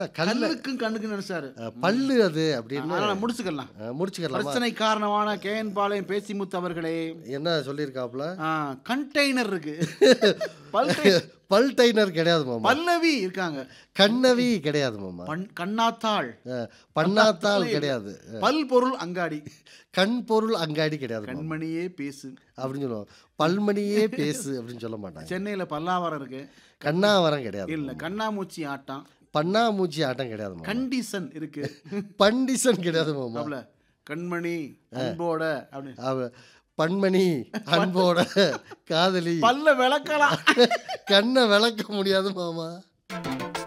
கல்ல கல்லுக்கும் கண்ணுக்கும் நினைச்சாரு அஹ், பல்லு அது அப்படின்னு அதனால முடிச்சுக்கலாம் அஹ், முடிச்சுக்கலாமா பிரச்சனை காரணமான கே என் பாளையம் பேசிமுத்து அவர்களே என்ன சொல்லியிருக்காப்புல கண்டெய்னர் இருக்கு பல் பல் டைனர் கிடையாது மாமா பல்லவி இருக்காங்க கண்ணவி கிடையாது மாமா பண் கண்ணாத்தாள் அஹ், பண்ணாத்தால் கிடையாது பல் பொருள் அங்காடி கண் பொருள் அங்காடி கிடையாது மாமா. கண்மணியே பேசு அப்படின்னு சொல்லுவோம் பல்மணியே பேசு அப்படின்னு சொல்ல மாட்டாங்க சென்னையில பல்லாவரம் இருக்கு கண்ணாவரம் கிடையாது இல்ல கண்ணாமூச்சி ஆட்டம் பண்ணாமூச்சி ஆட்டம் கிடையாது மாமா கண்டிஷன் இருக்கு பண்டிசன் கிடையாது மாமா அவள கண்மணி அன்போட அப்படின்னு அவ பன்மணி அன்போட காதலி பல்ல விளக்கலாம் கண்ணை விளக்க முடியாது மாமா